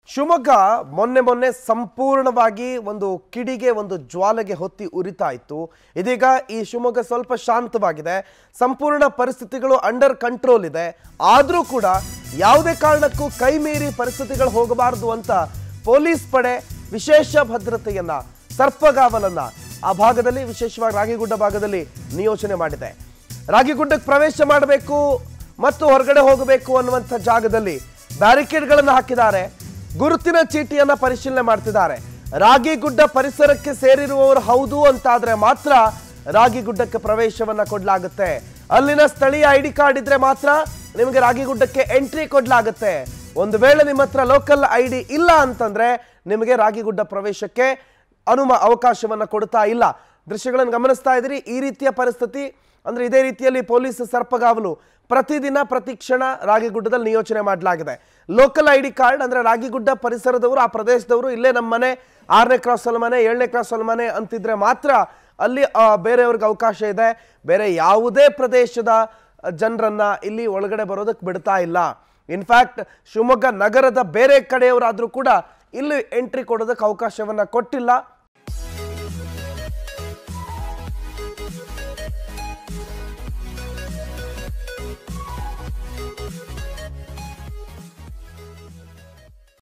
ಶಿವಮೊಗ್ಗ ಮೊನ್ನೆ ಮೊನ್ನೆ ಸಂಪೂರ್ಣವಾಗಿ ಒಂದು ಕಿಡಿಗೆ ಒಂದು ಜ್ವಾಲೆಗೆ ಹೊತ್ತಿ ಉರಿತಾ ಇತ್ತು ಇದೀಗ ಈ ಶಿವಮೊಗ್ಗ ಸ್ವಲ್ಪ ಶಾಂತವಾಗಿದೆ ಸಂಪೂರ್ಣ ಪರಿಸ್ಥಿತಿಗಳು ಅಂಡರ್ ಕಂಟ್ರೋಲ್ ಇದೆ ಆದರೂ ಕೂಡ ಯಾವುದೇ ಕಾರಣಕ್ಕೂ ಕೈ ಮೀರಿ ಪರಿಸ್ಥಿತಿಗಳು ಹೋಗಬಾರದು ಅಂತ ಪೊಲೀಸ್ ಪಡೆ ವಿಶೇಷ ಭದ್ರತೆಯನ್ನ ಸರ್ಪಗಾವಲನ್ನ ಆ ಭಾಗದಲ್ಲಿ ವಿಶೇಷವಾಗಿ ರಾಗಿಗುಡ್ಡ ಭಾಗದಲ್ಲಿ ನಿಯೋಜನೆ ಮಾಡಿದೆ ರಾಗಿಗುಡ್ಡಕ್ಕೆ ಪ್ರವೇಶ ಮಾಡಬೇಕು ಮತ್ತು ಹೊರಗಡೆ ಹೋಗಬೇಕು ಅನ್ನುವಂಥ ಜಾಗದಲ್ಲಿ ಬ್ಯಾರಿಕೇಡ್ಗಳನ್ನು ಹಾಕಿದ್ದಾರೆ ಗುರುತಿನ ಚೀಟಿಯನ್ನ ಪರಿಶೀಲನೆ ಮಾಡ್ತಿದ್ದಾರೆ ರಾಗಿಗುಡ್ಡ ಪರಿಸರಕ್ಕೆ ಸೇರಿರುವವರು ಹೌದು ಅಂತಾದ್ರೆ ಮಾತ್ರ ರಾಗಿಗುಡ್ಡಕ್ಕೆ ಪ್ರವೇಶವನ್ನ ಕೊಡ್ಲಾಗುತ್ತೆ ಅಲ್ಲಿನ ಸ್ಥಳೀಯ ಐ ಡಿ ಕಾರ್ಡ್ ಇದ್ರೆ ಮಾತ್ರ ನಿಮಗೆ ರಾಗಿಗುಡ್ಡಕ್ಕೆ ಎಂಟ್ರಿ ಕೊಡ್ಲಾಗುತ್ತೆ ಒಂದು ವೇಳೆ ನಿಮ್ಮ ಹತ್ರ ಲೋಕಲ್ ಐ ಡಿ ಇಲ್ಲ ಅಂತಂದ್ರೆ ನಿಮಗೆ ರಾಗಿಗುಡ್ಡ ಪ್ರವೇಶಕ್ಕೆ ಅನುಮ ಅವಕಾಶವನ್ನ ಕೊಡ್ತಾ ಇಲ್ಲ ದೃಶ್ಯಗಳನ್ನು ಗಮನಿಸ್ತಾ ಇದ್ದೀರಿ ಈ ರೀತಿಯ ಪರಿಸ್ಥಿತಿ ಅಂದ್ರೆ ಇದೇ ರೀತಿಯಲ್ಲಿ ಪೊಲೀಸ್ ಸರ್ಪಗಾವಲು ಪ್ರತಿದಿನ ಪ್ರತಿ ಕ್ಷಣ ರಾಗಿಗುಡ್ಡದಲ್ಲಿ ನಿಯೋಜನೆ ಮಾಡಲಾಗಿದೆ ಲೋಕಲ್ ಐ ಡಿ ಕಾರ್ಡ್ ಅಂದ್ರೆ ರಾಗಿಗುಡ್ಡ ಪರಿಸರದವರು ಆ ಪ್ರದೇಶದವರು ಇಲ್ಲೇ ನಮ್ಮ ಮನೆ ಆರನೇ ಕ್ರಾಸ್ ಅಲ್ಲಿ ಮನೆ ಏಳನೇ ಕ್ರಾಸ್ ಅಲ್ಲಿ ಮನೆ ಅಂತಿದ್ರೆ ಮಾತ್ರ ಅಲ್ಲಿ ಆ, ಬೇರೆಯವ್ರಿಗೆ ಅವಕಾಶ ಇದೆ ಬೇರೆ ಯಾವುದೇ ಪ್ರದೇಶದ ಜನರನ್ನ ಇಲ್ಲಿ ಒಳಗಡೆ ಬರೋದಕ್ಕೆ ಬಿಡ್ತಾ ಇಲ್ಲ ಇನ್ಫ್ಯಾಕ್ಟ್ ಶಿವಮೊಗ್ಗ ನಗರದ ಬೇರೆ ಕಡೆಯವರಾದ್ರೂ ಕೂಡ ಇಲ್ಲಿ ಎಂಟ್ರಿ ಕೊಡೋದಕ್ಕೆ ಅವಕಾಶವನ್ನ ಕೊಟ್ಟಿಲ್ಲ